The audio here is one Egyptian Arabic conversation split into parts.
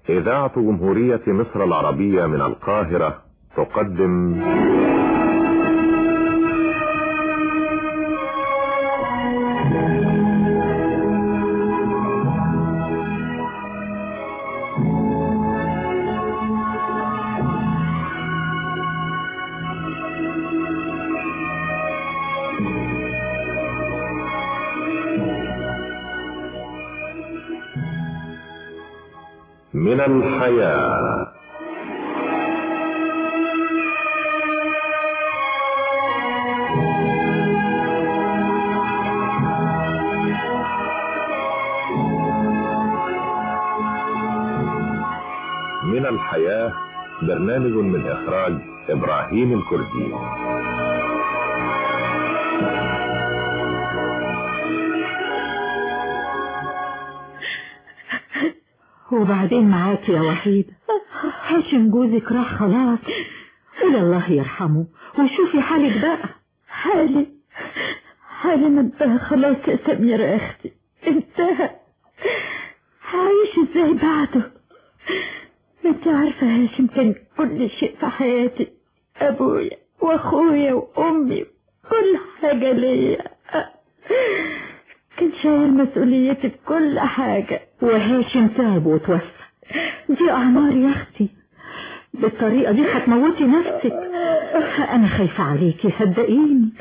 إذاعة جمهورية مصر العربية من القاهرة تقدم من الحياة من الحياة برنامج من إخراج إبراهيم الكردي وبعدين معاك يا وحيدة هاشم جوزك راح خلاص قول الله يرحمه وشوفي حالك بقى حالي حالي منتهى خلاص يا سميرة يا اختي انتهى هعيش ازاي بعده ما انت عارفة هاشم كان كل شيء في حياتي ابويا واخويا وامي كل حاجة ليا كان شايل مسؤوليتي في كل حاجة وهاشم تعب وتوفى دي اعمار يا اختي بالطريقة دي هتموتي نفسك انا خايفة عليكي صدقيني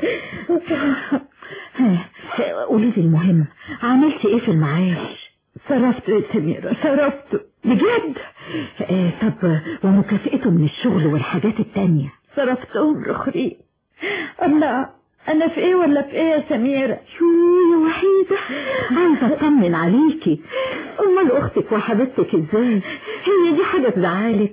قولي لي المهم عملتي ايه في المعاش صرفته يا سميرة صرفته بجد آه طب ومكافئته من الشغل والحاجات التانية صرفتهم رخرين الله انا في ايه ولا في ايه يا سميرة شو يا وحيدة عايزة اطمن عليكي امال اختك وحبيبتك ازاي هي دي حاجة تزعلك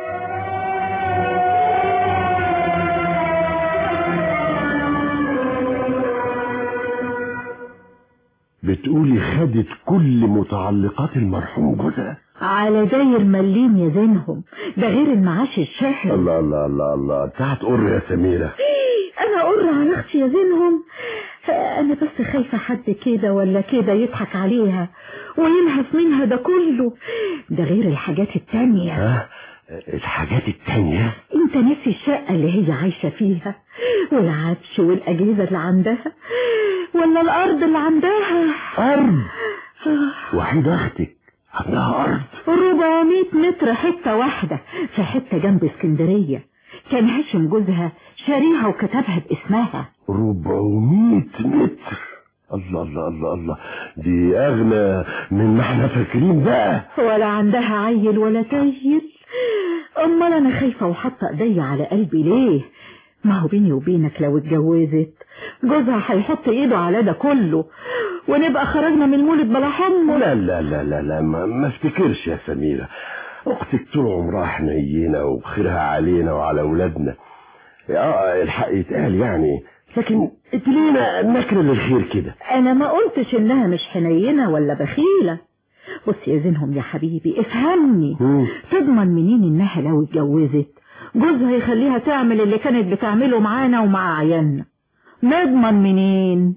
بتقولي خدت كل متعلقات المرحوم جوزها على داير مليم يا زينهم ده غير المعاش الشهري الله الله الله الله انت هتقر يا سميرة انا اقر على اختي يا زينهم انا بس خايفة حد كده ولا كده يضحك عليها وينهف منها ده كله ده غير الحاجات التانية ها الحاجات التانية انت نسي الشقة اللي هي عايشة فيها والعفش والأجهزة اللي عندها ولا الأرض اللي عندها أرض وحيدة أختك عندها أرض 400 متر حتة واحدة في حتة جنب اسكندرية كان هاشم جوزها شاريها وكتبها باسمها 400 متر الله الله الله الله دي أغنى من ما احنا فاكرين بقى ولا عندها عيل ولا تيل امال انا خايفة وحاطة ايدي على قلبي ليه ما هو بيني وبينك لو اتجوزت جوزها هيحط ايده على ده كله ونبقى خرجنا من المولد بلا حمر لا لا لا لا لا ما, ما افتكرش يا سميرة اختك طول عمرها حنينة وخيرها علينا وعلى اولادنا اه الحق يتقال يعني لكن ادلينا نكرة للخير كده انا ما قلتش انها مش حنينة ولا بخيلة بص يا زينهم يا حبيبي افهمني مم. تضمن منين انها لو اتجوزت جوزها يخليها تعمل اللي كانت بتعمله معانا ومع عيالنا نضمن منين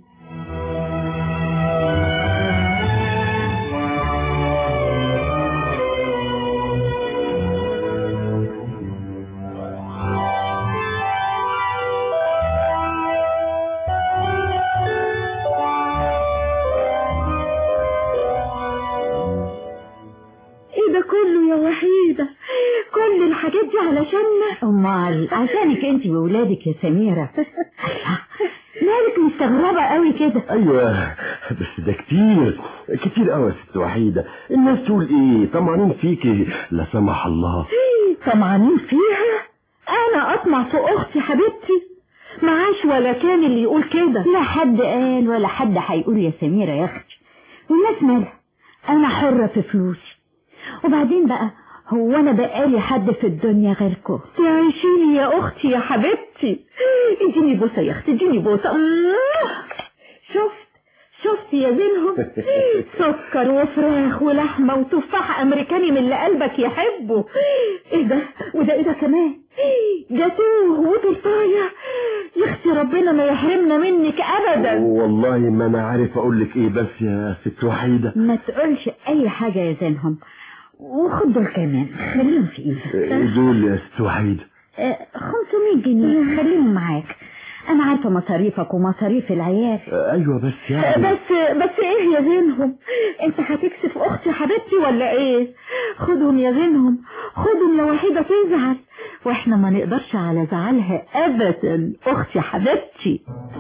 ايه ده كله يا وحيدة كل الحاجات دي علشاننا امال عشانك انت وولادك يا سميرة مالك مستغربة قوي كده ايوه بس ده كتير كتير قوي يا ست وحيدة الناس تقول ايه طمعانين فيكي لا سمح الله طمعانين فيها انا اطمع في اختي حبيبتي معاش ولا كان اللي يقول كده لا حد قال ولا حد هيقول يا سميرة يا اختي والناس مالها انا حرة في فلوسي وبعدين بقى هو انا بقالي حد في الدنيا غيركم تعيشيني يا اختي يا حبيبتي اديني بوسه يا اختي اديني بوسه شفت شفت يا زينهم سكر وفراخ ولحمه وتفاح امريكاني من اللي قلبك يحبه ايه ده وده ايه ده كمان جاتوه وتورتايه يا اختي ربنا ما يحرمنا منك ابدا والله ما انا عارف اقول لك ايه بس يا ست وحيدة ما تقولش اي حاجة يا زينهم وخد دول كمان خليهم في ايدك دول يا ست وحيدة آه، 500 جنيه خليهم معاك انا عارفه مصاريفك ومصاريف العيال ايوه بس يعني بس بس ايه يا زينهم انت هتكسف اختي حبيبتي ولا ايه خدهم يا زينهم خدهم يا وحيدة تزعل واحنا ما نقدرش على زعلها ابدا اختي حبيبتي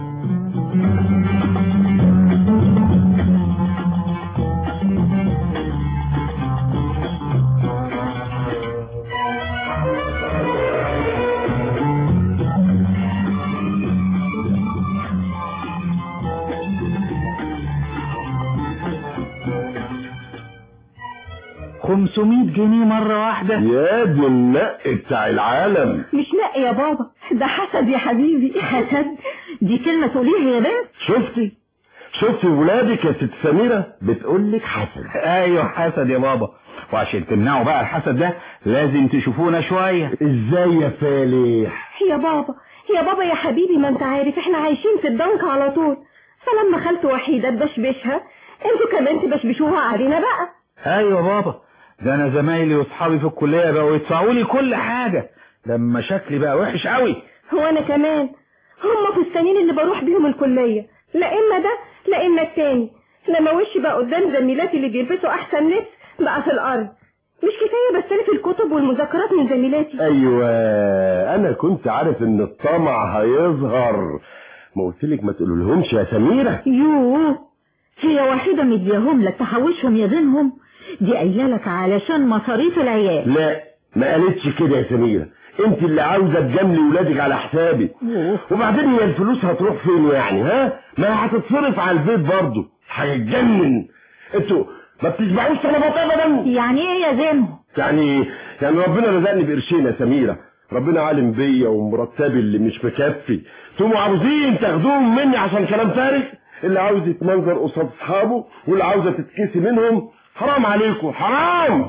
خمسمائة جنيه مرة واحدة يا دي النق بتاع العالم مش لا يا بابا ده حسد يا حبيبي حسد دي كلمة تقوليها يا بنت شفتي شفتي ولادك يا ست سميرة بتقولك حسن ايوه حسد يا بابا وعشان تمنعوا بقى الحسد ده لازم تشوفونا شوية ازاي يا فالح يا بابا يا بابا يا حبيبي ما انت عارف احنا عايشين في الضنك على طول فلما خالته وحيدة تبشبشها انتوا كمان تبشبشوها علينا بقى ايوه بابا ده انا زمايلي واصحابي في الكلية بقوا يدفعوا لي كل حاجة لما شكلي بقى وحش قوي هو انا كمان هم في السنين اللي بروح بيهم الكلية لا اما ده لا اما التاني لما وشي بقى قدام زميلاتي اللي بيلبسوا احسن لبس بقى في الارض مش كفاية بستلف الكتب والمذكرات من زميلاتي ايوه انا كنت عارف ان الطمع هيظهر ما قلتلك ما تقولولهمش يا سميرة يوه هي واحدة مدياهم لك تحوشهم يا زينهم دي قايله لك علشان مصاريف العيال لا ما قالتش كده يا سميرة انت اللي عاوزة تجاملي ولادك على حسابي وبعدين هي الفلوس هتروح فين يعني ها ما هي هتتصرف على البيت برضه هيتجنن انتوا ما بتسمعوش طلبات ابدا يعني ايه يا زينهم يعني يعني ربنا رزقني بقرشين يا سميرة ربنا عالم بيا ومرتبي اللي مش مكفي انتوا عاوزين تاخدوهم مني عشان كلام فارغ اللي عاوز يتمنظر قصاد اصحابه واللي عاوزه تتكسي منهم حرام عليكم حرام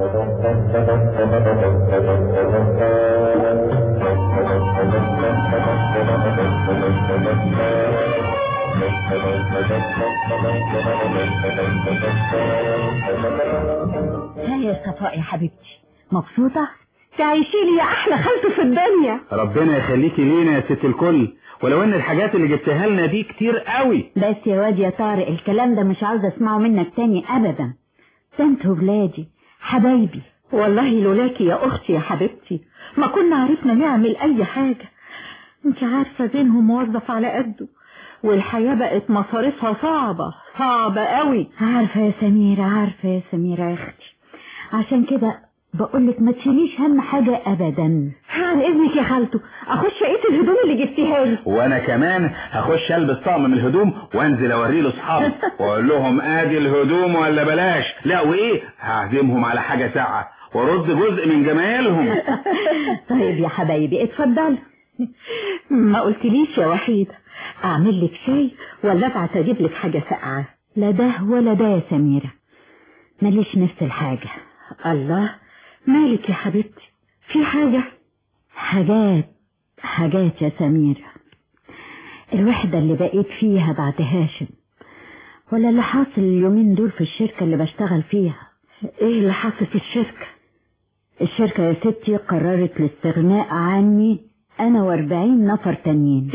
ها يا صفاء يا حبيبتي مبسوطة تعيشي لي يا احلى خالته في الدنيا ربنا يخليكي لينا يا ست الكل ولو ان الحاجات اللي جبتها لنا دي كتير قوي بس يا واد يا طارق الكلام ده مش عاوزة اسمعه منك تاني ابدا ده انتوا ولادي حبايبي والله لولاكي يا اختي يا حبيبتي ما كنا عرفنا نعمل اي حاجة انت عارفة زينهم موظف على قده والحياة بقت مصاريفها صعبة صعبة قوي عارفة يا سميرة عارفة يا سميرة يا اختي عشان كده بقولك ما تشيليش هم حاجة ابدا عن اذنك يا خالته اخش اقيس الهدوم اللي جبتيها لي وانا كمان هخش البس طقم من الهدوم وانزل اوريه لاصحابي واقول لهم ادي الهدوم ولا بلاش لا وايه هعزمهم على حاجه ساعه وارد جزء من جمالهم طيب يا حبايبي اتفضلوا ما قلتليش يا وحيدة اعمل لك شاي ولا ابعت اجيب لك حاجة ساقعة لا ده ولا ده يا سميرة ماليش نفس الحاجة الله مالك يا حبيبتي في حاجة حاجات حاجات يا سميرة الوحدة اللي بقيت فيها بعد هاشم ولا اللي حاصل اليومين دول في الشركة اللي بشتغل فيها ايه اللي حصل في الشركة الشركة يا ستي قررت الاستغناء عني انا واربعين نفر تانيين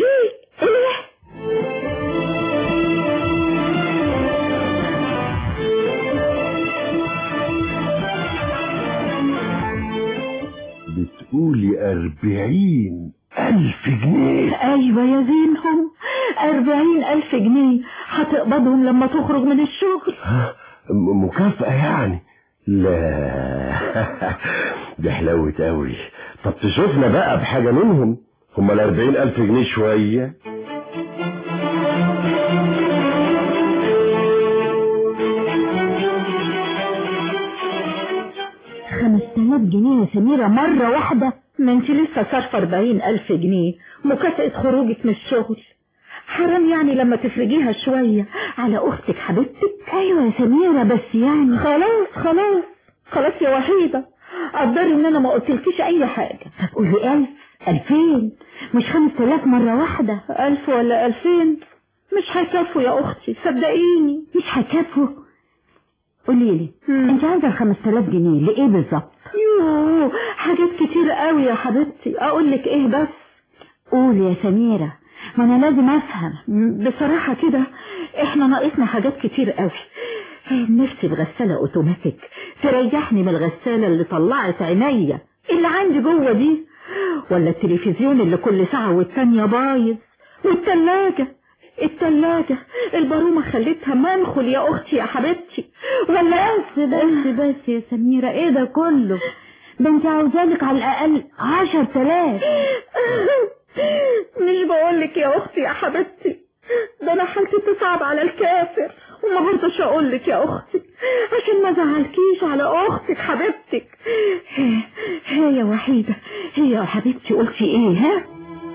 بتقولي أربعين ألف جنيه ايوه يا زينهم اربعين الف جنيه هتقبضهم لما تخرج من الشغل ها؟ م- مكافأة يعني لا دي حلوت قوي طب تشوفنا بقى بحاجة منهم هما الأربعين ألف جنيه شوية خمس تلاف جنيه يا سميرة مرة واحدة ما انت لسه صارفه أربعين ألف جنيه مكافأة خروجك من الشغل حرام يعني لما تفرجيها شوية على أختك حبيبتك ايوه يا سميرة بس يعني خلاص خلاص خلاص يا وحيدة قدري ان انا ما قلتلكيش اي حاجة طب قولي الف الفين مش خمس تلاف مرة واحدة ألف ولا ألفين مش هيكفوا يا أختي صدقيني مش هيكفوا قولي لي مم. انت عايزه ال 5000 جنيه لايه بالظبط يوه حاجات كتير قوي يا حبيبتي اقول لك ايه بس قولي يا سميره ما انا لازم افهم بصراحة كده احنا ناقصنا حاجات كتير قوي نفسي بغسالة اوتوماتيك تريحني من الغسالة اللي طلعت عينيا اللي عندي جوه دي ولا التلفزيون اللي كل ساعة والتانية بايظ والتلاجة التلاجة البارومة خليتها منخل يا اختي يا حبيبتي ولا بس بس بس يا سميره ايه ده كله ده انت عاوزالك على الاقل 10000 مش بقولك يا اختي يا حبيبتي ده انا حالتي تصعب على الكافر وما برضش اقولك يا اختي عشان ما زعلكيش على اختك حبيبتك هي هي يا وحيدة هي يا حبيبتي قلتي ايه ها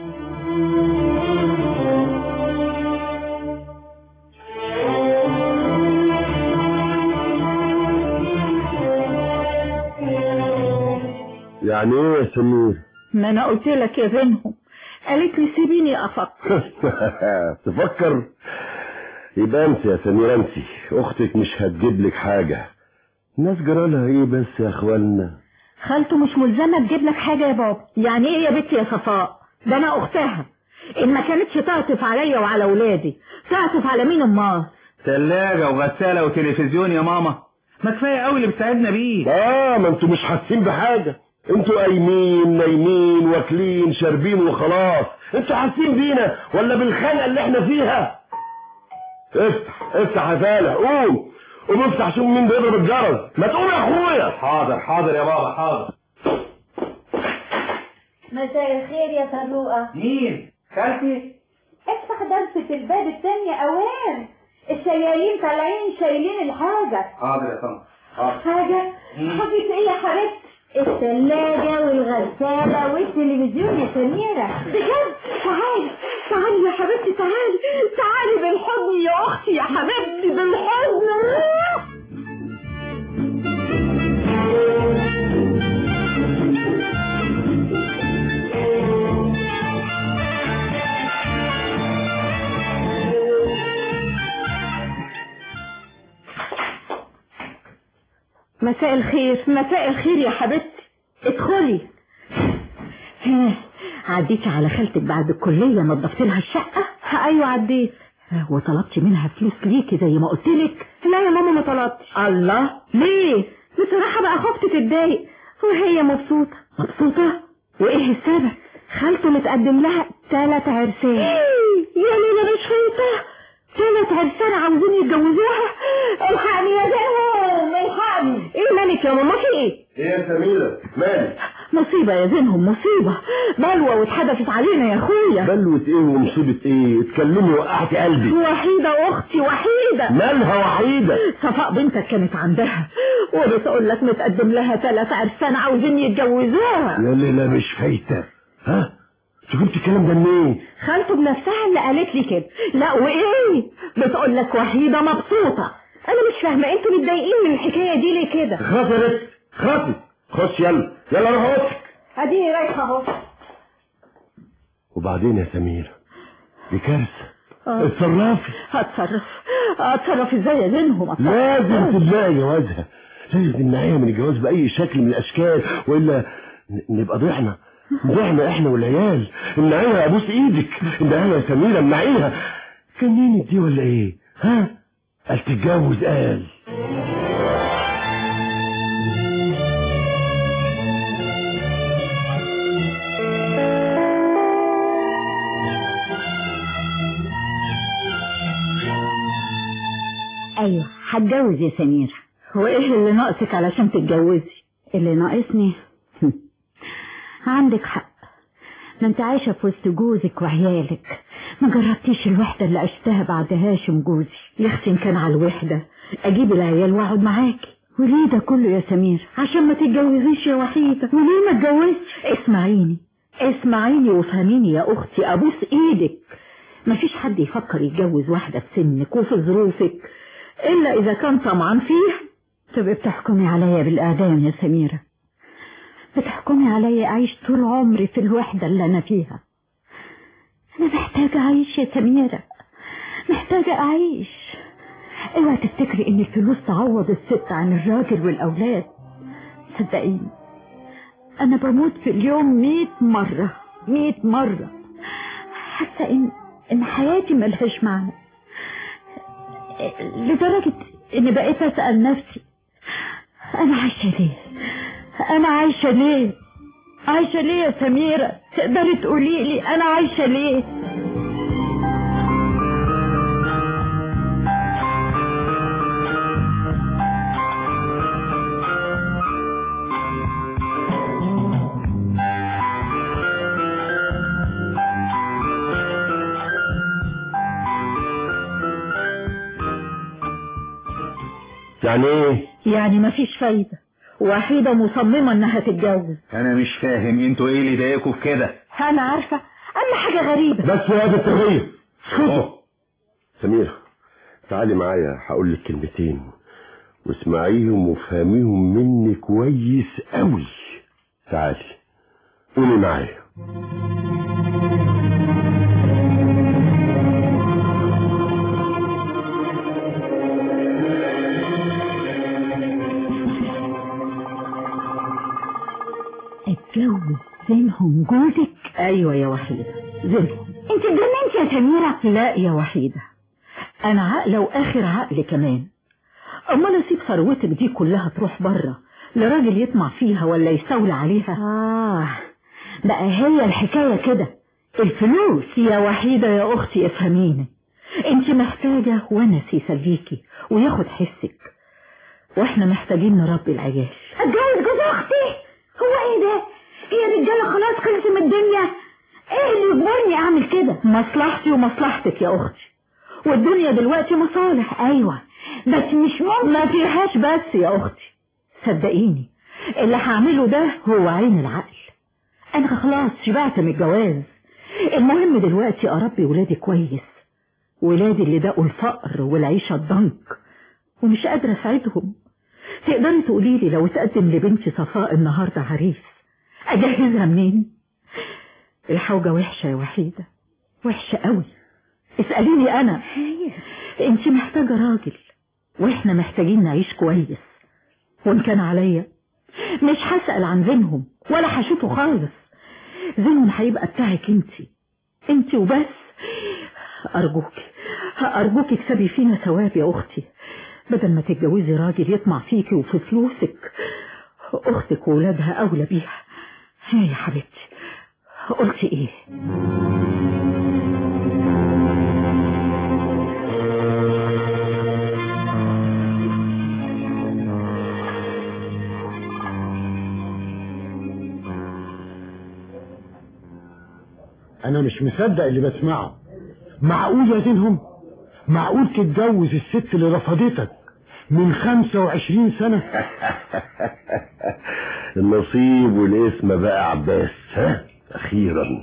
يعني ايه يا سمير ما انا قلت لك يا بينهم قالت لي سيبيني افكر تفكر يبقى انت يا سمير انت اختك مش هتجيب لك حاجة الناس جرالها ايه بس يا اخوانا خالته مش ملزمة تجيب لك حاجة يا بابا يعني ايه يا بنتي يا صفاء ده انا اختها ان ما كانتش تعطف عليا وعلى ولادي تعطف على مين امال تلاجة وغسالة وتلفزيون يا ماما ما كفاية قوي اللي بتساعدنا بيه اه ما انتوا مش حاسين بحاجة انتوا قايمين نايمين واكلين شاربين وخلاص انتوا حاسين بينا ولا بالخنقة اللي احنا فيها افتح افتح يا فالح قوم قوم افتح شوف مين بيضرب الجرس ما تقوم يا اخويا حاضر حاضر يا بابا حاضر مساء الخير يا فاروقه مين خالتي افتح درس في الباب الثاني اوان الشيالين طالعين شايلين الحاجه حاضر يا طنط حاضر حاجه حاجه ايه يا حبيبتي الثلاجة والغسالة والتلفزيون يا سميرة بجد تعالي تعالي يا حبيبتي تعالي تعالي بالحضن يا اختي يا حبيبتي بالحضن مساء الخير مساء الخير يا حبيبتي ادخلي ها عديتي على خالتك بعد الكلية نظفت لها الشقة ايوه عديت وطلبتي منها فلوس ليكي زي ما قلت لك لا يا ماما ما طلبتش الله ليه بصراحة بقى خفت تتضايق وهي مبسوطة مبسوطة وايه السبب خالته متقدم لها ثلاث عرسان يا ليلى مش خايفة ثلاث عرسان عاوزين يتجوزوها الحقني يا زينهم الحقني ايه مالك يا ماما في ايه ايه يا سميرة مالك مصيبة يا زينهم مصيبة بلوى واتحدثت علينا يا اخويا بلوة ايه ومصيبة ايه اتكلمي وقعتي قلبي وحيدة اختي وحيدة مالها وحيدة صفاء بنتك كانت عندها وبتقول لك متقدم لها ثلاث عرسان عاوزين يتجوزوها يا ليلى مش فايتة ها انت جبت الكلام ده منين خالته بنفسها اللي قالت لي كده لا وايه بتقول لك وحيدة مبسوطة انا مش فاهمة انتوا متضايقين من الحكاية دي ليه كده خسرت خسرت خش يلا يلا روح اوضتك اديني رايحة اهو وبعدين يا سميرة دي كارثة آه. اتصرفي هتصرف هتصرف ازاي يا زينهم أتصرف. لازم تبدأي جوازها لازم تمنعيها من الجواز بأي شكل من الأشكال وإلا ن- نبقى ضعنا ضعنا إحنا والعيال امنعيها أبوس إيدك امنعيها يا سميرة امنعيها كنينة دي ولا إيه ها قال تتجوز قال ايوه هتجوز يا سميرة وايه اللي ناقصك علشان تتجوزي اللي ناقصني عندك حق ما انت عايشة في وسط جوزك وعيالك ما جربتيش الوحدة اللي عشتها بعد هاشم جوزي يا اختي ان كان على الوحدة اجيب العيال واقعد معاكي وليه ده كله يا سمير عشان ما تتجوزيش يا وحيدة وليه ما اتجوزتش اسمعيني اسمعيني وفهميني يا اختي ابوس ايدك مفيش حد يفكر يتجوز واحدة في سنك وفي ظروفك الا اذا كان طمعان فيها تبقى بتحكمي عليا بالإعدام يا سميرة بتحكمي عليا أعيش طول عمري في الوحدة اللي أنا فيها أنا محتاجة أعيش يا سميرة محتاجة أعيش اوعى تفتكري ان الفلوس تعوض الست عن الراجل والاولاد صدقيني انا بموت في اليوم مية مرة مية مرة حاسة ان ان حياتي ملهاش معنى لدرجة اني بقيت اسأل نفسي انا عايشة ليه انا عايشة ليه عايشة ليه يا سميرة تقدري تقولي لي انا عايشة ليه يعني ايه يعني مفيش فايدة وحيدة مصممة انها تتجوز انا مش فاهم انتوا ايه اللي ضايقكم في كده انا عارفة اما حاجة غريبة بس يا بنت هي اسكتوا سميرة تعالي معايا هقول لك كلمتين واسمعيهم وافهميهم مني كويس قوي تعالي قولي معايا اتجوز بينهم جوزك ايوه يا وحيدة زين انت اتجننت يا سميرة لا يا وحيدة انا عاقلة واخر عقل كمان امال اسيب ثروتك دي كلها تروح بره لراجل يطمع فيها ولا يستولى عليها اه بقى هي الحكاية كده الفلوس يا وحيدة يا اختي افهميني انت محتاجة ونس يسليكي وياخد حسك واحنا محتاجين نربي العيال اتجوز جوز اختي هو ايه ده هي الرجالة خلاص خلصت من الدنيا ايه اللي يجبرني اعمل كده مصلحتي ومصلحتك يا اختي والدنيا دلوقتي مصالح ايوه بس مش ممكن ما فيهاش بس يا اختي صدقيني اللي هعمله ده هو عين العقل انا خلاص شبعت من الجواز المهم دلوقتي اربي ولادي كويس ولادي اللي دقوا الفقر والعيشة الضنك ومش قادرة اساعدهم تقدري تقولي لي لو اتقدم لبنتي صفاء النهاردة عريس اجهزها منين الحوجة وحشة يا وحيدة وحشة قوي اسأليني انا انت محتاجة راجل واحنا محتاجين نعيش كويس وان كان عليا مش هسأل عن زينهم ولا هشوفه خالص زينهم هيبقى بتاعك انت انت وبس ارجوك ارجوك اكسبي فينا ثواب يا اختي بدل ما تتجوزي راجل يطمع فيكي وفي فلوسك اختك وولادها اولى بيها ها يا حبيبتي قلتي ايه انا مش مصدق اللي بسمعه معقول يا زينهم معقول تتجوز الست اللي رفضتك من 25 سنة النصيب والاسم بقى عباس ها اخيرا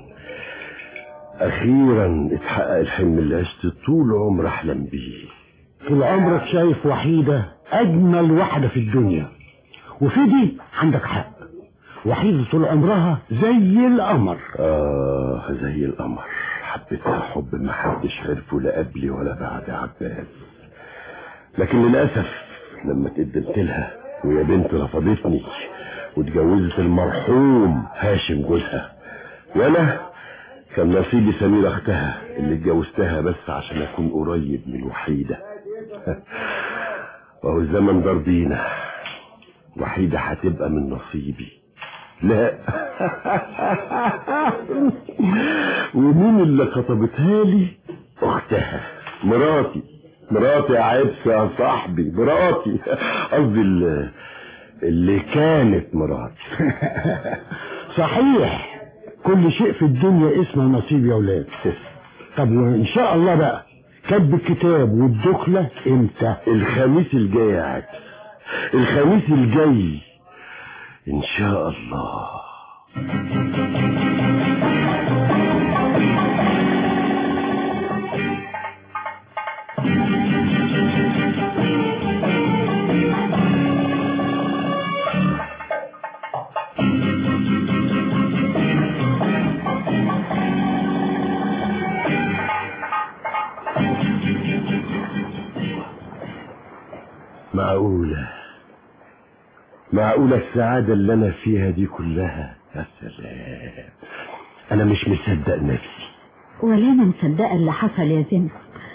اخيرا اتحقق الحلم اللي عشت طول عمري احلم بيه طول عمرك شايف وحيدة اجمل واحدة في الدنيا وفي دي عندك حق وحيدة طول عمرها زي القمر اه زي القمر حبيتها حب ما حدش عرفه لا قبلي ولا بعد عباس لكن للأسف لما اتقدمت لها ويا بنت رفضتني واتجوزت المرحوم هاشم جوزها وانا كان نصيبي سميرة اختها اللي اتجوزتها بس عشان اكون قريب من وحيدة وهو الزمن دار بينا وحيدة هتبقى من نصيبي لا ومين اللي خطبتها لي اختها مراتي مراتي يا عبس يا صاحبي مراتي قصدي اللي, اللي كانت مراتي صحيح كل شيء في الدنيا اسمه نصيب يا ولاد طب وان شاء الله بقى كتب الكتاب والدخلة امتى الخميس الجاي يا عبس الخميس الجاي ان شاء الله معقولة معقولة السعادة اللي أنا فيها دي كلها يا سلام أنا مش مصدق نفسي ولا انا مصدقه اللي حصل يا زينب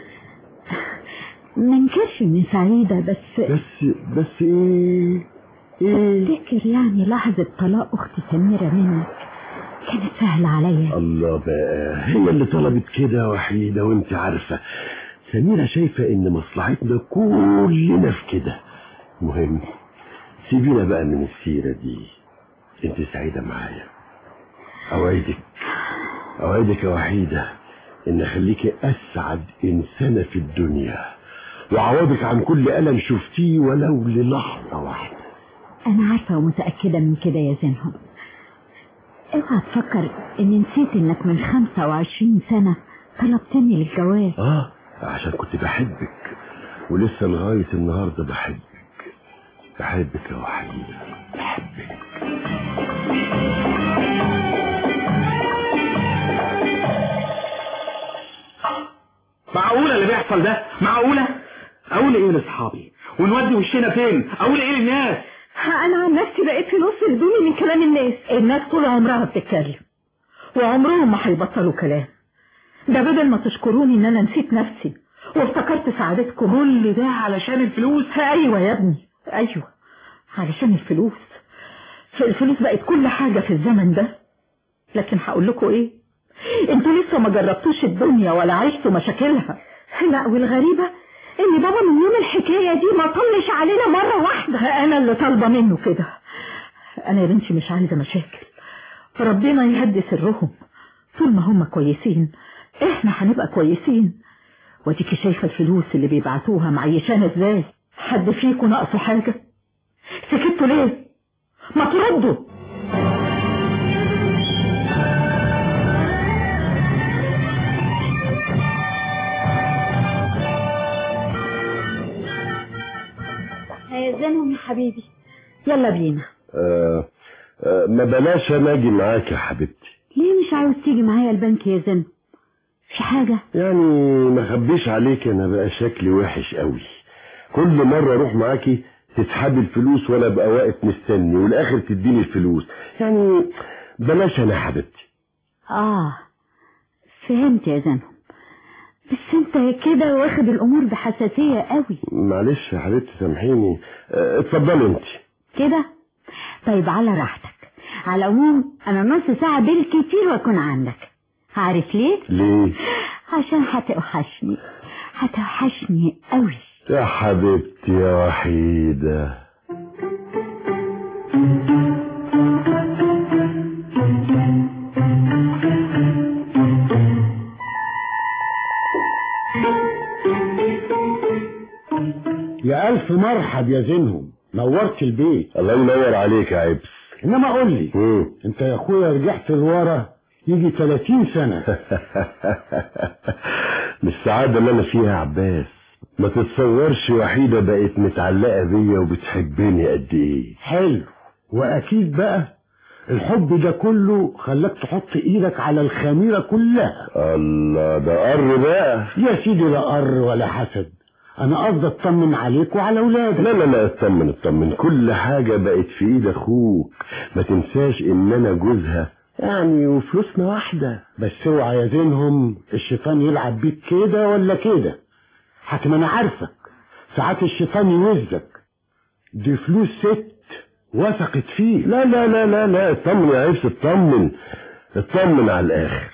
ما انكرش اني سعيده بس بس بس إيه إيه افتكر يعني لحظه طلاق اختي سميره منك كانت سهله عليا الله بقى هي اللي طلبت كده وحيدة وانت عارفة سميرة شايفة ان مصلحتنا كلنا في كده مهم سيبينا بقى من السيرة دي انت سعيدة معايا اوعدك اوعدك يا وحيدة ان اخليكي اسعد انسانة في الدنيا وعوضك عن كل ألم شفتيه ولو للحظة واحدة انا عارفه ومتاكده من كده يا زينهم اوعى تفكر اني نسيت انك من 25 سنه طلبتني للجواز اه عشان كنت بحبك ولسه لغاية النهاردة بحبك بحبك يا وحيدة بحبك معقولة اللي بيحصل ده معقولة اقول ايه لاصحابي ونودي وشنا فين اقول ايه للناس انا عن نفسي بقيت في نص هدومي من كلام الناس الناس طول عمرها بتتكلم وعمرهم ما هيبطلوا كلام ده بدل ما تشكروني ان انا نسيت نفسي وافتكرت سعادتكم كل ده علشان الفلوس ايوه يا ابني ايوه علشان الفلوس الفلوس بقت كل حاجة في الزمن ده لكن هقول لكم ايه انتوا لسه ما جربتوش الدنيا ولا عشتوا مشاكلها لا والغريبة ان بابا من يوم الحكاية دي ما طلش علينا مرة واحدة انا اللي طالبة منه كده انا يا بنتي مش عايزة مشاكل ربنا يهدي سرهم طول ما هم كويسين احنا هنبقى كويسين وديكي شايفة الفلوس اللي بيبعتوها معيشانا ازاي حد فيكم ناقصه حاجة سكتوا ليه ما تردوا هيزنهم يا حبيبي يلا بينا آه آه ما بلاش انا اجي معاك يا حبيبتي ليه مش عاوز تيجي معايا البنك يا زن في حاجة يعني ما اخبيش عليك انا بقى شكلي وحش قوي كل مرة اروح معاكي تسحبي الفلوس وانا ابقى واقف مستني والاخر تديني الفلوس يعني بلاش انا يا حبيبتي اه فهمت يا زنهم بس انت كده واخد الامور بحساسية قوي معلش يا حبيبتي سامحيني آه، اتفضلي انت كده طيب على راحتك على العموم انا نص ساعة بالكتير واكون عندك عارف ليه ليه عشان هتوحشني هتوحشني قوي يا حبيبتي يا وحيدة يا ألف مرحب يا زينهم نورت البيت الله ينور عليك يا عبس إنما قول لي مم. أنت يا أخويا رجعت لورا يجي 30 سنة مش السعادة اللي أنا فيها يا عباس ما تتصورش وحيدة بقت متعلقة بيا وبتحبني قد إيه حلو وأكيد بقى الحب ده كله خلاك تحط إيدك على الخميرة كلها الله ده قر بقى يا سيدي لا قر ولا حسد أنا قصدي أطمن عليك وعلى أولادك لا لا لا اطمن اطمن كل حاجة بقت في ايد اخوك ما تنساش ان انا جوزها يعني وفلوسنا واحدة بس اوعى يا زينهم الشيطان يلعب بيك كده ولا كده حتى ما انا عارفك ساعات الشيطان يوزك دي فلوس ست وثقت فيه لا لا لا لا لا اطمن يا عيش اطمن اطمن على الاخر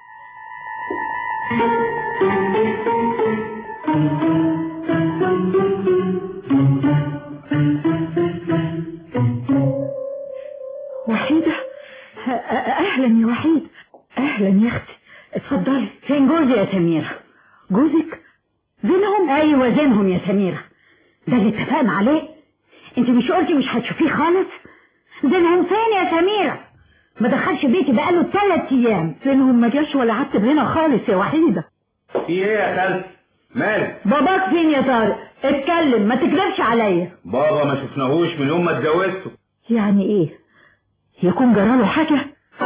وحيدة أ- أ- اهلا يا وحيد اهلا يا اختي اتفضلي فين جوزي يا سميرة جوزك زينهم ايوه زينهم يا سميرة ده اللي اتفقنا عليه انت مش قلتي مش هتشوفيه خالص زينهم فين يا سميرة ما دخلش بيتي بقاله ثلاث ايام زينهم ما جاش ولا عتب هنا خالص يا وحيدة في ايه يا خالتي مالك باباك فين يا طارق اتكلم ما تكذبش عليا بابا ما شفناهوش من يوم ما اتجوزته يعني ايه يكون جراله حاجة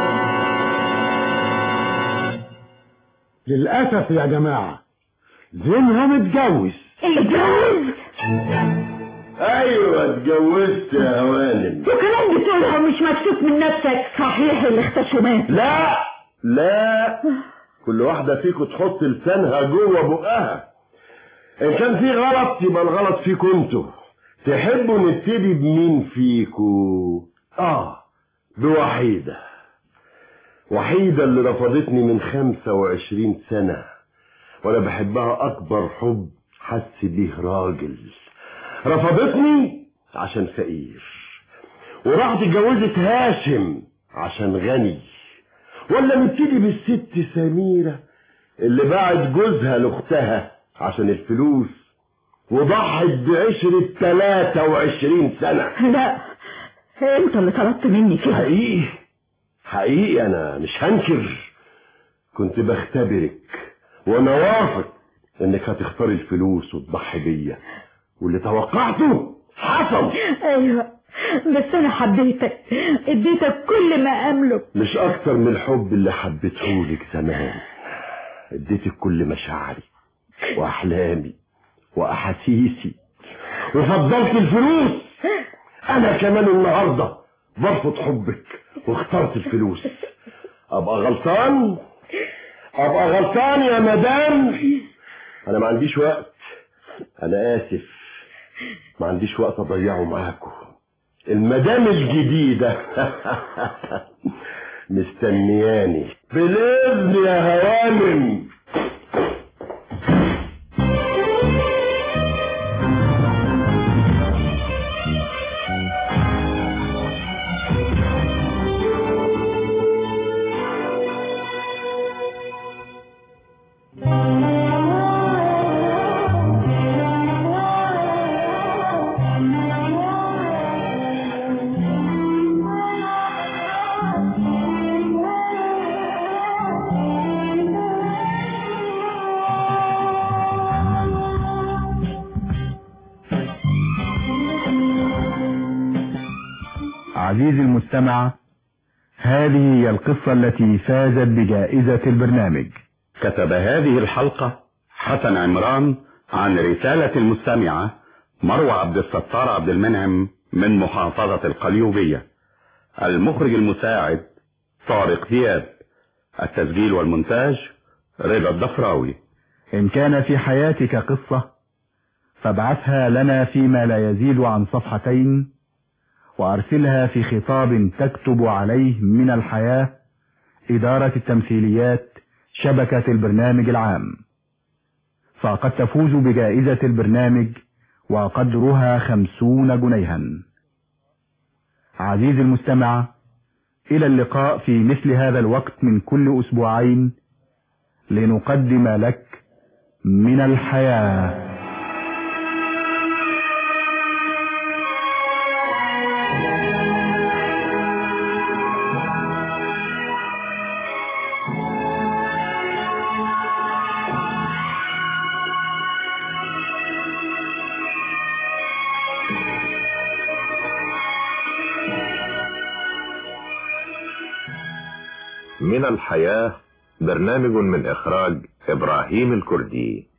للأسف يا جماعة زينهم اتجوز اتجوز ايوه اتجوزت يا هوانم وكمان بتقولها ومش مكسوف من نفسك صحيح اللي اختشمات لا لا كل واحدة فيكم تحط لسانها جوه بقها ان كان في غلط يبقى الغلط فيكم انتوا تحبوا نبتدي بمين فيكم اه بوحيدة وحيدة اللي رفضتني من خمسة وعشرين سنة وانا بحبها اكبر حب حس بيه راجل رفضتني عشان فقير وراحت اتجوزت هاشم عشان غني ولا نبتدي بالست سميرة اللي باعت جوزها لاختها عشان الفلوس وضحت بعشرة تلاتة وعشرين سنة لا انت اللي طلبت مني كده حقيقي حقيقي انا مش هنكر كنت بختبرك وانا واثق انك هتختاري الفلوس وتضحي بيا واللي توقعته حصل ايوه بس انا حبيتك اديتك كل ما املك مش اكتر من الحب اللي حبيتهولك زمان اديتك كل مشاعري واحلامي واحاسيسي وفضلت الفلوس انا كمان النهارده برفض حبك واخترت الفلوس ابقى غلطان ابقى غلطان يا مدام انا ما عنديش وقت انا اسف ما عنديش وقت اضيعه معاكم المدام الجديدة مستنياني بالاذن يا هوانم عزيزي المستمع هذه هي القصة التي فازت بجائزة البرنامج كتب هذه الحلقة حسن عمران عن رسالة المستمعة مروى عبد الستار عبد المنعم من محافظة القليوبية المخرج المساعد طارق زياد التسجيل والمونتاج رضا الضفراوي إن كان في حياتك قصة فابعثها لنا فيما لا يزيد عن صفحتين وأرسلها في خطاب تكتب عليه من الحياة إدارة التمثيليات شبكة البرنامج العام فقد تفوز بجائزة البرنامج وقدرها خمسون جنيها عزيزي المستمع إلى اللقاء في مثل هذا الوقت من كل أسبوعين لنقدم لك من الحياه من الحياة برنامج من إخراج إبراهيم الكردي